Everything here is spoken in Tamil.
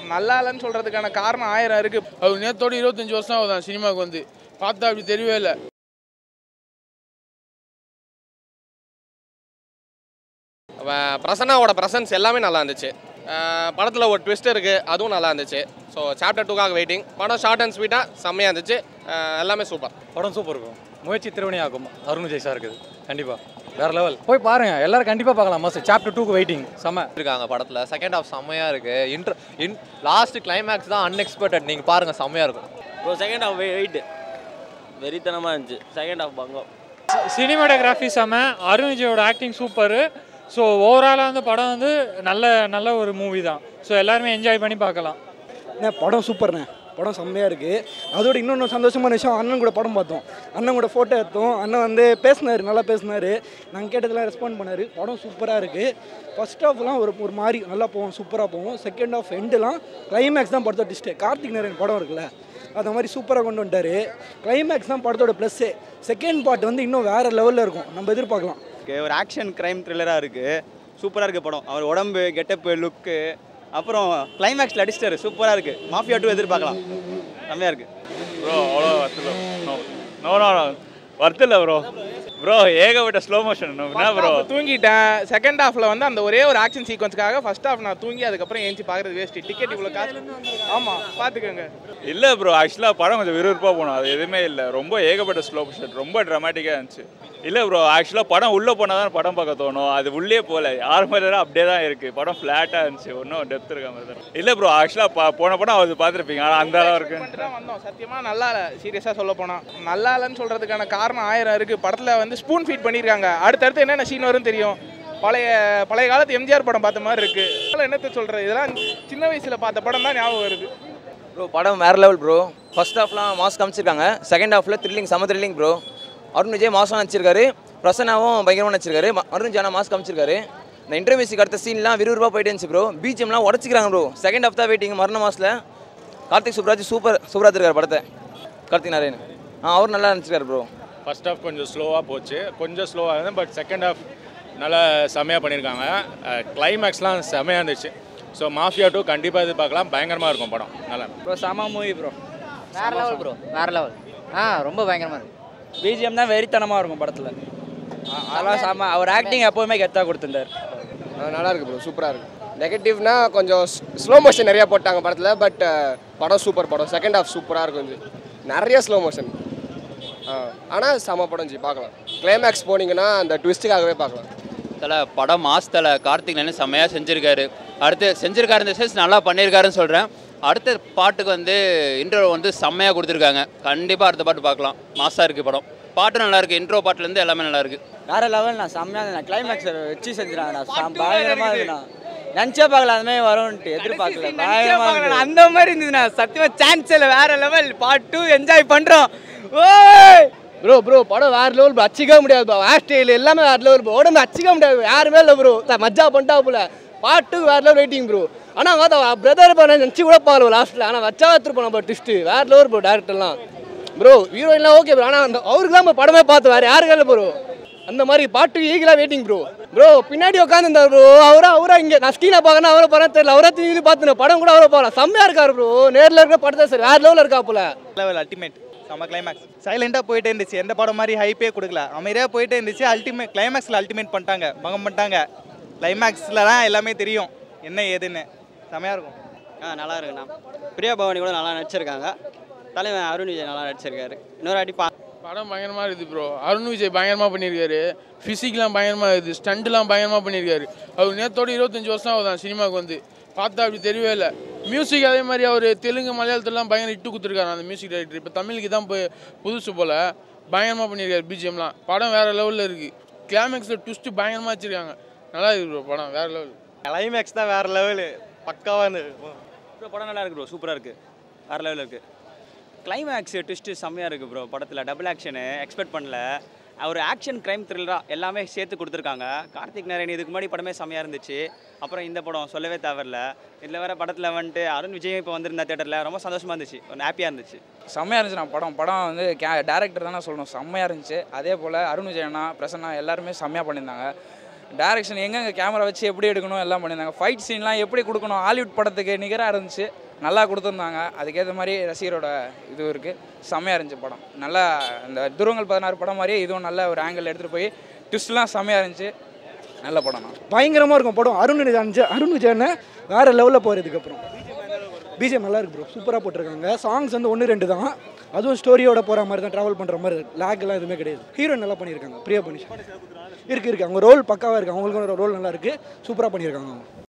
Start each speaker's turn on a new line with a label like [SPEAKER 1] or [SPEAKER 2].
[SPEAKER 1] நல்லா இல்லைன்னு சொல்கிறதுக்கான காரணம் ஆயிரம் இருக்குது அவர் நேத்தோட இருபத்தஞ்சி வருஷம் ஆகுதான் சினிமாவுக்கு வந்து பார்த்தா அப்படி தெரியவே இல்லை
[SPEAKER 2] அவன் பிரசன்னாவோட ப்ரெசன்ஸ் எல்லாமே நல்லா இருந்துச்சு படத்தில் ஒரு ட்விஸ்ட் இருக்குது அதுவும் நல்லா இருந்துச்சு ஸோ சாப்டர் டூக்காக வெயிட்டிங் படம் ஷார்ட் அண்ட் ஸ்வீட்டாக செம்மையாக இருந்துச்சு அஹ் எல்லாமே சூப்பர்
[SPEAKER 3] படம் சூப்பர் இருக்கும் முயற்சி திருவணியாகும் அருண் விஜய் சார் இருக்குது கண்டிப்பாக வேற லெவல் போய் பாருங்க எல்லாரும் கண்டிப்பாக பார்க்கலாம் மஸ்ட் சாப்டர் டூக்கு வெயிட்டிங் செம்ம
[SPEAKER 4] இருக்காங்க படத்தில் செகண்ட் ஹாஃப் செம்மையாக இருக்குது இன்ட்ர இன் லாஸ்ட் கிளைமேக்ஸ் தான் அன்எக்ஸ்பெக்டட் நீங்கள் பாருங்கள் செம்மையாக இருக்கும்
[SPEAKER 5] ப்ரோ செகண்ட் ஹாஃப் வெயிட் வெறித்தனமாக இருந்துச்சு செகண்ட் ஹாஃப் பங்கம்
[SPEAKER 6] சினிமாட்டோகிராஃபி செம அருண் விஜயோட ஆக்டிங் சூப்பரு ஸோ ஓவராலாக வந்து படம் வந்து நல்ல நல்ல ஒரு மூவி தான் ஸோ எல்லாருமே என்ஜாய் பண்ணி பார்க்கலாம்
[SPEAKER 7] அண்ணே படம் சூப்பர்ண்ணே படம் செம்மையாக இருக்குது அதோட இன்னொன்று சந்தோஷமான விஷயம் அண்ணன் கூட படம் பார்த்தோம் அண்ணன் கூட ஃபோட்டோ எடுத்தோம் அண்ணன் வந்து பேசினார் நல்லா பேசினார் நாங்கள் கேட்டதெல்லாம் ரெஸ்பாண்ட் பண்ணார் படம் சூப்பராக இருக்குது ஃபர்ஸ்ட் ஹாஃப்லாம் ஒரு ஒரு மாதிரி நல்லா போவோம் சூப்பராக போவோம் செகண்ட் ஹாஃப் எண்டுலாம் கிளைமேக்ஸ் தான் படத்தோட டிஸ்ட்டு கார்த்திக் நாராயண் படம் இருக்குல்ல அந்த மாதிரி சூப்பராக கொண்டு வந்துட்டார் கிளைமேக்ஸ் தான் படத்தோட ப்ளஸ்ஸே செகண்ட் பார்ட் வந்து இன்னும் வேறு லெவலில் இருக்கும் நம்ம எதிர்பார்க்கலாம்
[SPEAKER 8] ஒரு ஆக்ஷன் க்ரைம் த்ரில்லராக இருக்குது சூப்பராக இருக்குது படம் அவர் உடம்பு கெட்டப்பு லுக்கு அப்புறம் கிளைமேக்ஸில் அடிச்சிட்டாரு சூப்பராக இருக்குது மாஃபியா டூ எதிர்பார்க்கலாம் செம்மையாக இருக்குது
[SPEAKER 9] ப்ரோ அவ்வளோ வர்த்தில் நோ நோ நோ வர்த்தில் ப்ரோ ப்ரோ ஏகப்பட்ட ஸ்லோ மோஷன் என்ன ப்ரோ
[SPEAKER 1] தூங்கிட்டேன் செகண்ட் ஹாஃப்ல வந்து அந்த ஒரே ஒரு ஆக்ஷன் சீக்வன்ஸ்க்காக ஃபர்ஸ்ட் ஹாஃப் நான் தூங்கி அதுக்கப்புறம் ஏஞ்சி பார்க்குறது வேஸ்ட் டிக்கெட் இவ்வளோ காசு ஆமாம் பார்த்துக்கோங்க
[SPEAKER 9] இல்லை ப்ரோ ஆக்சுவலாக படம் கொஞ்சம் விறுவிறுப்பாக போகணும் அது எதுவுமே இல்லை ரொம்ப ஏகப்பட்ட ஸ்லோ மோஷன் ரொம்ப ட்ராமேட்டிக்காக இருந்துச்சு இல்லை ப்ரோ ஆக்சுவலாக படம் உள்ளே போனால் தான் படம் பார்க்க தோணும் அது உள்ளே போகல ஆறு மணி நேரம் அப்படியே தான் இருக்குது படம் ஃப்ளாட்டாக இருந்துச்சு ஒன்றும் டெப்த் இருக்க மாதிரி தான் இல்லை ப்ரோ ஆக்சுவலாக போன படம் அது பார்த்துருப்பீங்க ஆனால் அந்த அளவு இருக்கு
[SPEAKER 1] பண்ணிட்டு தான் வந்தோம் சத்தியமாக நல்லா இல்லை சீரியஸாக சொல்ல போனால் நல்லா இல்லைன்னு சொல்கிறதுக்கான காரணம் ஆயிரம் இருக்குது படத்தில் வந்து ஸ்பூன் ஃபீட் பண்ணியிருக்காங்க அடுத்தடுத்து என்னென்ன சீன் வரும் தெரியும் பழைய பழைய காலத்து எம்ஜிஆர் படம் பார்த்த மாதிரி இருக்குது அதெல்லாம் என்னத்த சொல்கிறது இதெல்லாம் சின்ன வயசில் பார்த்த படம் தான் ஞாபகம் வருது
[SPEAKER 10] ப்ரோ படம் வேறு லெவல் ப்ரோ ஃபர்ஸ்ட் ஹாஃப்லாம் மாஸ் காமிச்சிருக்காங்க செகண்ட் ஹாஃபில் த்ரில்லிங் செம த்ரில்லிங் ப்ரோ அருண் விஜய் மாசம் நடிச்சிருக்காரு பிரசன்னாவும் பயங்கரமாக நடிச்சிருக்காரு ம- அருண் ஜானா மாஸ் காமிச்சிருக்காரு இந்த இன்டர்வியூஸுக்கு அடுத்த சீன்லாம் விறுவிறுப்பாக போயிட்டு இருந்துச்சு ப்ரோ பிஜிஎம்லாம் உடச்சிக்கிறாங்க ப்ரோ செகண்ட் ஹாஃப் தான் வெயிட்டிங் மரண மாசில் கார்த்திக் சுப்ராஜ் சூப்பர் சூப்பராக எடுத்திருக்காரு படத்தை கார்த்திக் நாராயண் ஆ அவர் நல்லா நடிச்சிருக்காரு ப்ரோ
[SPEAKER 9] ஃபர்ஸ்ட் ஹாஃப் கொஞ்சம் ஸ்லோவாக போச்சு கொஞ்சம் ஸ்லோவாக இருந்தது பட் செகண்ட் ஹாஃப் நல்லா செமையாக பண்ணியிருக்காங்க கிளைமேக்ஸ்லாம் செமையாக இருந்துச்சு ஸோ மாஃபியா டூ கண்டிப்பாக எதிர்பார்க்கலாம் பயங்கரமாக இருக்கும் படம் நல்லா
[SPEAKER 8] ப்ரோ செம மூவி ப்ரோ
[SPEAKER 11] வேற லெவல் ப்ரோ வேற லெவல் ஆ ரொம்ப பயங்கரமா இருக்கு
[SPEAKER 8] பிஜிஎம் தான் வெறித்தனமாக இருக்கும் படத்தில் அதெல்லாம் செம அவர் ஆக்டிங் எப்போவுமே கெத்தாக கொடுத்துருந்தார்
[SPEAKER 2] நல்லா இருக்கு ப்ரோ சூப்பராக இருக்கு நெகட்டிவ்னா கொஞ்சம் ஸ்லோ மோஷன் நிறையா போட்டாங்க படத்தில் பட் படம் சூப்பர் படம் செகண்ட் ஹாஃப் சூப்பராக இருக்கும் ஜி நிறைய ஸ்லோ மோஷன் ஆனால் செம படம் ஜி பார்க்கலாம் கிளைமேக்ஸ் போனீங்கன்னா அந்த ட்விஸ்ட்டுக்காகவே பார்க்கலாம்
[SPEAKER 4] தலை படம் மாஸ் தலை கார்த்திக் நாராயணன் செம்மையாக செஞ்சுருக்காரு அடுத்து செஞ்சுருக்காரு இந்த சென்ஸ் நல்லா பண்ணியிருக்காருன்னு சொல்கிறேன் அடுத்த பாட்டுக்கு வந்து இன்ட்ரோ வந்து செம்மையாக கொடுத்துருக்காங்க கண்டிப்பாக அடுத்த பாட்டு பார்க்கலாம் மாசாக இருக்குது படம் பாட்டு நல்லா இருக்கு இன்ட்ரோ பாட்டுலேருந்து எல்லாமே நல்லா இருக்கு
[SPEAKER 5] வேற லெவல் நான் செம்மையாக நான் கிளைமேக்ஸ் வச்சு செஞ்சுறாங்கண்ணா பயங்கரமாக இருக்குண்ணா நினச்சே பார்க்கல அந்த மாதிரி வரும்ன்ட்டு எதிர்பார்க்கல பயங்கரமாக இருக்கு
[SPEAKER 8] அந்த மாதிரி இருந்ததுண்ணா சத்தியமாக சான்ஸ் இல்லை வேற லெவல் பார்ட் டூ என்ஜாய் பண்ணுறோம் ஓய்
[SPEAKER 2] ப்ரோ ப்ரோ படம் வேறு லெவல் ப்ரோ அச்சிக்க முடியாது ப்ரோ ஹேர் ஸ்டைல் எல்லாமே வேறு லெவல் ப்ரோ உடம்பு அச்சிக்க முடியாது யாருமே இல்லை ப்ரோ மஜா பண்ணிட்டா போல பாட்டு வேறு லெவல் வெயிட்டிங் ப்ரோ ஆனால் பார்த்தா பிரதர் பண்ண நினச்சி கூட பார்க்கல லாஸ்ட்டில் ஆனால் வச்சா எடுத்துருப்போம் நம்ம ட்விஸ்ட்டு வேறு லெவல் ப்ரோ டேரக்டர்லாம் ப்ரோ ஹீரோயின்லாம் ஓகே ப்ரோ ஆனால் அந்த அவருக்கு தான் படமே பார்த்து வேறு யாருக்கும் இல்லை ப்ரோ அந்த மாதிரி பாட்டு ஈகிளாக வெயிட்டிங் ப்ரோ ப்ரோ பின்னாடி உட்காந்துருந்தார் ப்ரோ அவரா அவரா இங்கே நான் ஸ்க்ரீனை பார்க்கணும் அவரை பார்க்க தெரியல அவரா திரும்பி பார்த்துன படம் கூட அவரை பார்க்கலாம் செம்மையாக இருக்காரு ப்ரோ நேரில் இருக்க படத்தை சார் வேறு லெவலில் இருக்கா போல
[SPEAKER 8] லெவல் அல்டிமேட் செம்ம கிளைமேக்ஸ் சைலண்டாக போயிட்டே இருந்துச்சு எந்த படம் மாதிரி ஹைப்பே கொடுக்கல அமைதியாக போயிட்டே இருந்துச்சு அல்டிமேட் கிளைமேக்ஸில் அல்டிமேட் பண்ணிட்டாங்க பங்கம் பண்ணிட்டாங்க கிளைமேக்ஸில் தான் எல்லாமே தெரியும் என்ன ஏதுன்னு செமையாக இருக்கும்
[SPEAKER 5] ஆ நல்லா இருக்குண்ணா பிரியா பவானி கூட நல்லா நடிச்சிருக்காங்க தலைவன் அருண் விஜய் நல்லா நடிச்சிருக்காரு இன்னொரு வாட்டி பா
[SPEAKER 1] படம் பயங்கரமாக இருக்குது ப்ரோ அருண் விஜய் பயங்கரமாக பண்ணியிருக்காரு ஃபிசிக்லாம் பயங்கரமாக இருக்குது ஸ்டண்ட்லாம் பயங்கரமாக பண்ணியிருக்காரு அவர் நேத்தோட இருபத்தஞ்சி வருஷம் ஆகுதான் சினிமாவுக்கு வந்து பார்த்தா அப்படி தெரியவே இல்லை மியூசிக் அதே மாதிரி அவர் தெலுங்கு மலையாளத்துலலாம் பயங்கர இட்டு கொடுத்துருக்காரு அந்த மியூசிக் டைரக்டர் இப்போ தமிழுக்கு தான் போய் புதுசு போல் பயங்கரமாக பண்ணியிருக்காரு பிஜிஎம்லாம் படம் வேறு லெவலில் இருக்குது கிளைமேக்ஸில் ட்விஸ்ட்டு பயங்கரமாக வச்சுருக்காங்க நல்லா இருக்குது ப்ரோ படம் வேறு லெவல்
[SPEAKER 8] கிளைமேக்ஸ் தான் வேறு லெவலு பக்காவாக இருந்தது ப்ரோ படம் நல்லா இருக்கு ப்ரோ சூப்பராக இருக்குது வேறு லெவலில் இருக்குது கிளைமேக்ஸ் ட்விஸ்ட்டு செம்மையாக இருக்குது ப்ரோ படத்தில் டபுள் ஆக்ஷனு எக்ஸ்பெக்ட் பண்ணல அவர் ஆக்ஷன் க்ரைம் த்ரில்லராக எல்லாமே சேர்த்து கொடுத்துருக்காங்க கார்த்திக் நாராயண் இதுக்கு முன்னாடி படமே செம்மையாக இருந்துச்சு அப்புறம் இந்த படம் சொல்லவே தேவையில்ல இதில் வேற படத்தில் வந்துட்டு அருண் விஜய் இப்போ வந்திருந்த தேட்டரில் ரொம்ப சந்தோஷமாக இருந்துச்சு ஒரு ஹாப்பியாக இருந்துச்சு
[SPEAKER 12] செம்மையாக இருந்துச்சு நான் படம் படம் வந்து கே டேரக்டர் தானே சொல்லணும் செம்மையாக இருந்துச்சு அதே போல் அருண் விஜய் அண்ணா பிரசன்னா எல்லாருமே செம்மையாக பண்ணியிருந்தாங்க டேரக்ஷன் எங்கெங்கே கேமரா வச்சு எப்படி எடுக்கணும் எல்லாம் பண்ணியிருந்தாங்க ஃபைட் சீன்லாம் எப்படி கொடுக்கணும் ஹாலிவுட் படத்துக்கு நிகராக இருந்துச்சு நல்லா கொடுத்துருந்தாங்க அதுக்கேற்ற மாதிரி ரசிகரோட இது இருக்குது செம்மையாக இருந்துச்சு படம் நல்லா இந்த துருவங்கள் பதினாறு படம் மாதிரியே இதுவும் நல்ல ஒரு ஆங்கிள் எடுத்துகிட்டு போய் ட்விஸ்ட்லாம் செம்மையாக இருந்துச்சு நல்ல படம் தான்
[SPEAKER 7] பயங்கரமாக இருக்கும் படம் அருண் விஜய் அருண் விஜயன்னு வேறு லெவலில் போகிறதுக்கு அப்புறம் பிஜிஎம் நல்லா இருக்கு ப்ரோ சூப்பராக போட்டிருக்காங்க சாங்ஸ் வந்து ஒன்று ரெண்டு தான் அதுவும் ஸ்டோரியோட போகிற மாதிரி தான் ட்ராவல் பண்ணுற மாதிரி லேக்லாம் எதுவுமே கிடையாது ஹீரோயின் நல்லா பண்ணியிருக்காங்க பிரியா பனிஷ் இருக்கு இருக்கு அவங்க ரோல் பக்காவாக இருக்கு அவங்களுக்கும் ரோல் நல்லா இருக்கு சூப்பராக பண்ணியிருக்காங்க அவங்க